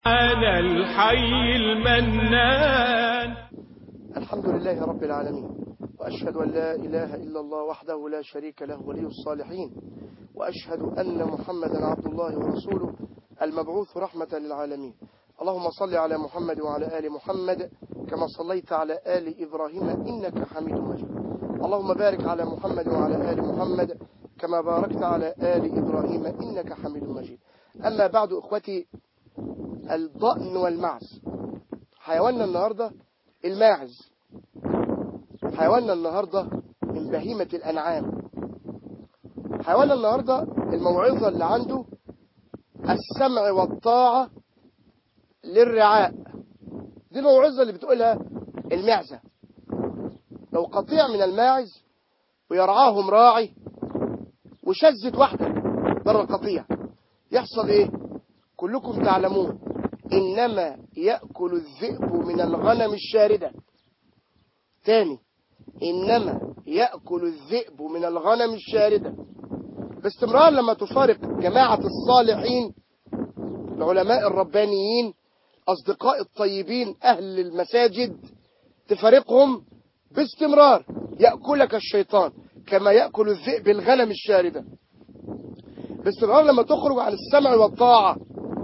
أنا الحي المنان الحمد لله رب العالمين وأشهد أن لا إله إلا الله وحده لا شريك له ولي الصالحين وأشهد أن محمدا عبد الله ورسوله المبعوث رحمة للعالمين اللهم صل على محمد وعلى آل محمد كما صليت على آل إبراهيم إنك حميد مجيد اللهم بارك على محمد وعلى آل محمد كما باركت على آل إبراهيم إنك حميد مجيد أما بعد إخوتي الضأن والمعز حيواننا النهاردة الماعز حيواننا النهاردة من بهيمة الأنعام حيواننا النهاردة الموعظة اللي عنده السمع والطاعة للرعاء دي الموعظة اللي بتقولها المعزة لو قطيع من الماعز ويرعاهم راعي وشزت واحدة بره القطيع يحصل ايه كلكم تعلمون إنما يأكل الذئب من الغنم الشاردة تاني إنما يأكل الذئب من الغنم الشاردة باستمرار لما تفارق جماعة الصالحين العلماء الربانيين أصدقاء الطيبين أهل المساجد تفارقهم باستمرار يأكلك الشيطان كما يأكل الذئب الغنم الشاردة باستمرار لما تخرج عن السمع والطاعة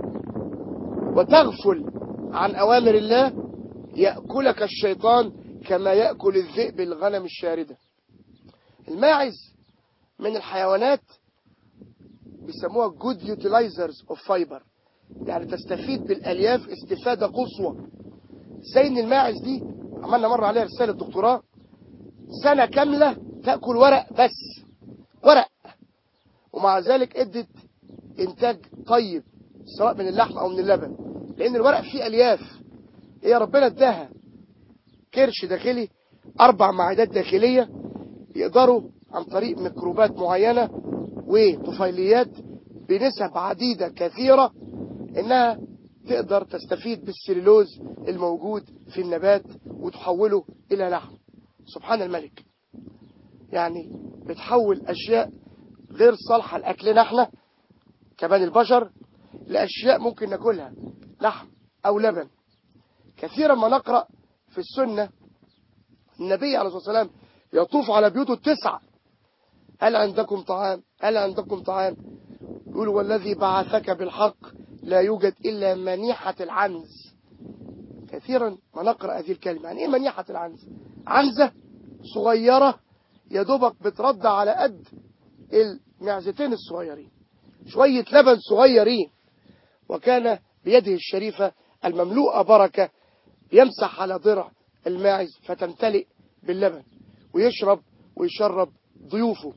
وتغفل عن أوامر الله يأكلك الشيطان كما يأكل الذئب الغنم الشاردة الماعز من الحيوانات بيسموها good utilizers of fiber يعني تستفيد بالألياف استفادة قصوى زي ان الماعز دي عملنا مرة عليها رسالة دكتوراه سنة كاملة تأكل ورق بس ورق ومع ذلك ادت انتاج طيب سواء من اللحم او من اللبن لان الورق فيه الياف هي ربنا اداها كرش داخلي اربع معدات داخلية يقدروا عن طريق ميكروبات معينة وطفيليات بنسب عديدة كثيرة انها تقدر تستفيد بالسليلوز الموجود في النبات وتحوله الى لحم سبحان الملك يعني بتحول اشياء غير صالحة لأكلنا احنا كمان البشر لأشياء ممكن ناكلها لحم أو لبن كثيرا ما نقرأ في السنة النبي عليه الصلاة والسلام يطوف على بيوته التسعة هل عندكم طعام هل عندكم طعام يقول والذي بعثك بالحق لا يوجد إلا منيحة العنز كثيرا ما نقرأ هذه الكلمة يعني إيه منيحة العنز عنزة صغيرة يا دوبك بترد على قد المعزتين الصغيرين شوية لبن صغيرين وكان بيده الشريفة المملوءة بركة يمسح على ضرع الماعز فتمتلئ باللبن ويشرب ويشرب ضيوفه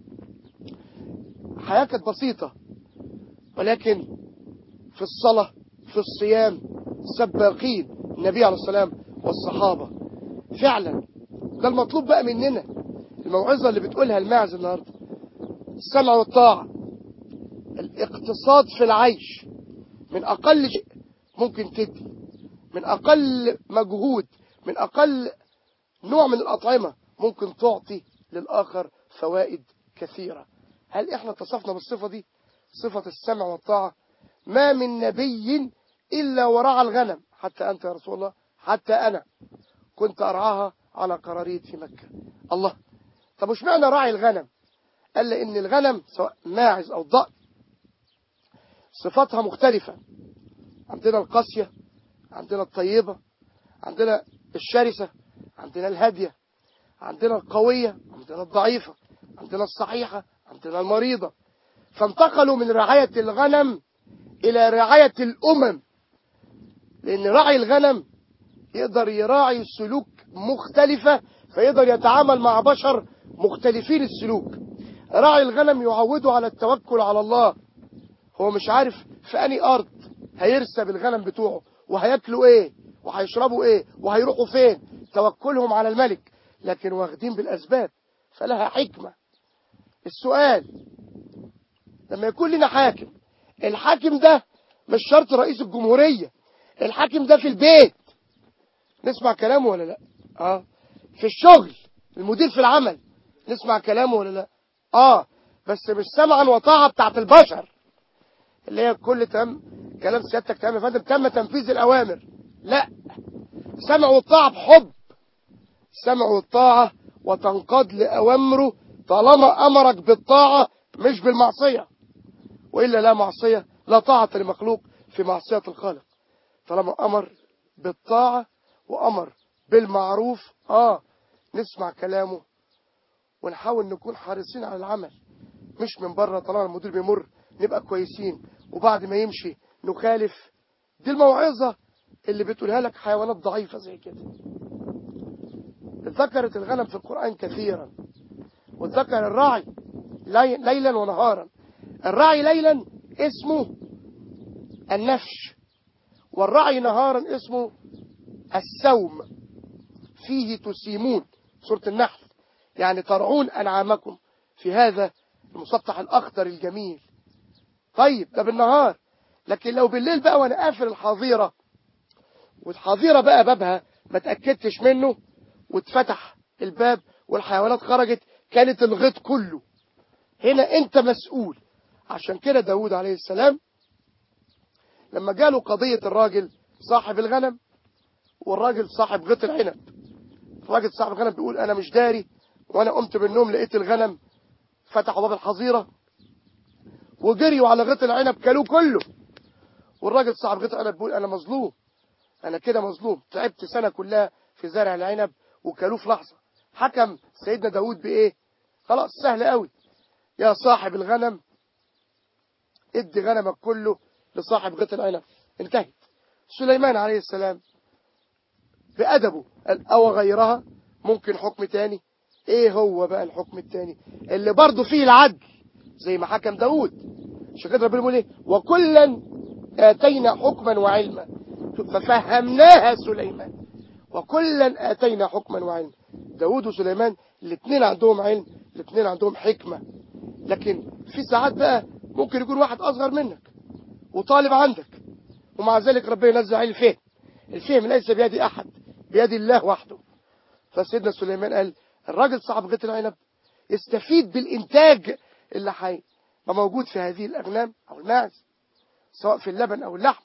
حياة كانت بسيطة ولكن في الصلاة في الصيام سباقين النبي عليه السلام والصحابة فعلا ده المطلوب بقى مننا الموعظة اللي بتقولها الماعز النهاردة السمع والطاعة الاقتصاد في العيش من أقل شيء ممكن تدي من أقل مجهود من أقل نوع من الأطعمة ممكن تعطي للآخر فوائد كثيرة هل إحنا اتصفنا بالصفة دي صفة السمع والطاعة ما من نبي إلا ورعى الغنم حتى أنت يا رسول الله حتى أنا كنت أرعاها على قراريط في مكة الله طب وش معنى راعي الغنم قال لي ان الغنم سواء ماعز او ضأن صفاتها مختلفة عندنا القاسية عندنا الطيبة عندنا الشرسة عندنا الهادية عندنا القوية عندنا الضعيفة عندنا الصحيحة عندنا المريضة فانتقلوا من رعاية الغنم إلى رعاية الأمم لأن راعي الغنم يقدر يراعي سلوك مختلفة فيقدر يتعامل مع بشر مختلفين السلوك راعي الغنم يعوده على التوكل على الله هو مش عارف في أني أرض هيرسى بالغنم بتوعه وهياكلوا ايه وهيشربوا ايه وهيروحوا فين توكلهم على الملك لكن واخدين بالأسباب فلها حكمة السؤال لما يكون لنا حاكم الحاكم ده مش شرط رئيس الجمهورية الحاكم ده في البيت نسمع كلامه ولا لا اه في الشغل المدير في العمل نسمع كلامه ولا لا اه بس مش سمعا وطاعة بتاعت البشر اللي هي كل تمام كلام سيادتك تمام يا فندم تم تنفيذ الأوامر لا سمع والطاعة بحب سمع والطاعة وتنقاد لأوامره طالما أمرك بالطاعة مش بالمعصية وإلا لا معصية لا طاعة لمخلوق في معصية الخالق طالما أمر بالطاعة وأمر بالمعروف آه نسمع كلامه ونحاول نكون حريصين على العمل مش من بره طالما المدير بيمر نبقى كويسين وبعد ما يمشي نخالف دي الموعظة اللي بتقولها لك حيوانات ضعيفة زي كده ذكرت الغنم في القرآن كثيرا وذكر الراعي لي- ليلا ونهارا الراعي ليلا اسمه النفش والراعي نهارا اسمه السوم فيه تسيمون سورة النحل يعني ترعون أنعامكم في هذا المسطح الأخضر الجميل طيب ده بالنهار لكن لو بالليل بقى وانا قافل الحظيرة والحظيرة بقى بابها ما تأكدتش منه واتفتح الباب والحيوانات خرجت كانت الغيط كله هنا انت مسؤول عشان كده داود عليه السلام لما جاله قضية الراجل صاحب الغنم والراجل صاحب غيط العنب الراجل صاحب الغنم بيقول انا مش داري وانا قمت من النوم لقيت الغنم فتحوا باب الحظيرة وجريوا على غيط العنب كلوه كله والراجل صاحب غيط العنب بيقول انا مظلوم انا كده مظلوم تعبت سنة كلها في زرع العنب وكلوه في لحظة حكم سيدنا داود بايه خلاص سهل قوي يا صاحب الغنم ادي غنمك كله لصاحب غيط العنب انتهت سليمان عليه السلام بأدبه قال أو غيرها ممكن حكم تاني ايه هو بقى الحكم التاني اللي برضه فيه العدل زي ما حكم داود عشان كده ربنا بيقول ايه وكلا آتينا حكما وعلما ففهمناها سليمان وكلا آتينا حكما وعلما داود وسليمان الاثنين عندهم علم الاثنين عندهم حكمة لكن في ساعات بقى ممكن يكون واحد أصغر منك وطالب عندك ومع ذلك ربنا ينزل عليه الفهم الفهم ليس بيد أحد بيد الله وحده فسيدنا سليمان قال الراجل صاحب غيط العنب يستفيد بالإنتاج اللي حي ما موجود في هذه الأغنام أو الماعز سواء في اللبن أو اللحم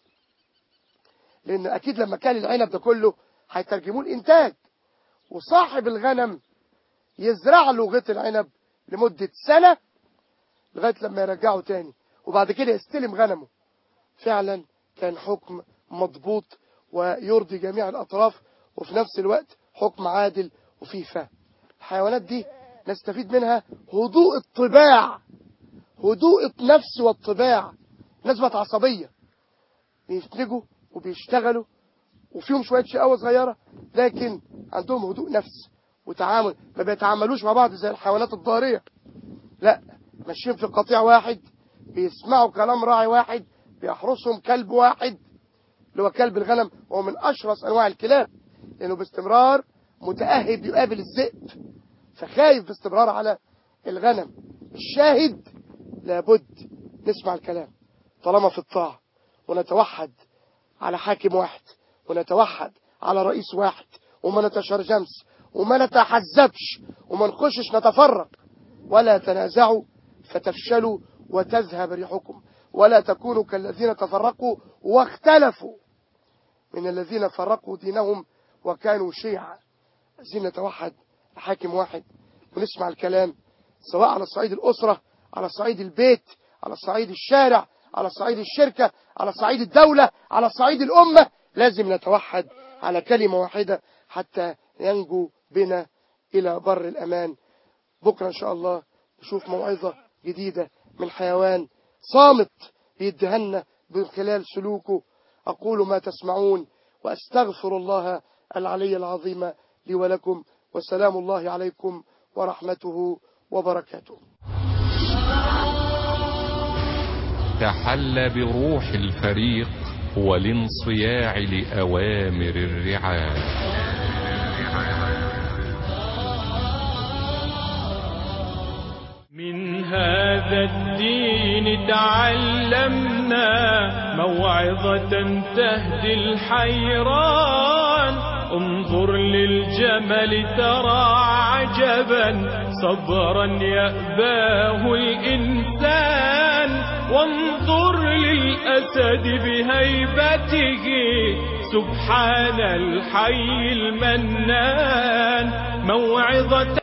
لأن أكيد لما كان العنب ده كله هيترجموه الإنتاج وصاحب الغنم يزرع له غيط العنب لمدة سنة لغاية لما يرجعه تاني وبعد كده يستلم غنمه فعلا كان حكم مضبوط ويرضي جميع الأطراف وفي نفس الوقت حكم عادل وفيه فهم الحيوانات دي نستفيد منها هدوء الطباع هدوء النفس والطباع الناس بقت عصبية بيفتنجوا وبيشتغلوا وفيهم شوية شقاوة صغيرة لكن عندهم هدوء نفس وتعامل ما بيتعاملوش مع بعض زي الحيوانات الضارية لا ماشيين في قطيع واحد بيسمعوا كلام راعي واحد بيحرسهم كلب واحد اللي هو كلب الغنم وهو من أشرس أنواع الكلاب لأنه باستمرار متأهب يقابل الذئب فخايف باستمرار على الغنم الشاهد لابد نسمع الكلام طالما في الطاعة ونتوحد على حاكم واحد ونتوحد على رئيس واحد وما نتشرجمش وما نتحزبش وما نخشش نتفرق ولا تنازعوا فتفشلوا وتذهب ريحكم ولا تكونوا كالذين تفرقوا واختلفوا من الذين فرقوا دينهم وكانوا شيعا عايزين نتوحد حاكم واحد ونسمع الكلام سواء على صعيد الأسرة على صعيد البيت على صعيد الشارع على صعيد الشركة على صعيد الدولة على صعيد الأمة لازم نتوحد على كلمة واحدة حتى ينجو بنا إلى بر الأمان بكرة إن شاء الله نشوف موعظة جديدة من حيوان صامت بيدهنا من خلال سلوكه أقول ما تسمعون وأستغفر الله العلي العظيم لي ولكم وسلام الله عليكم ورحمته وبركاته تحل بروح الفريق والانصياع لأوامر الرعاية من هذا الدين تعلمنا موعظة تهدي الحيران انظر للجمل ترى عجبا صبرا يأباه الإنسان وانظر للأسد بهيبته سبحان الحي المنان موعظة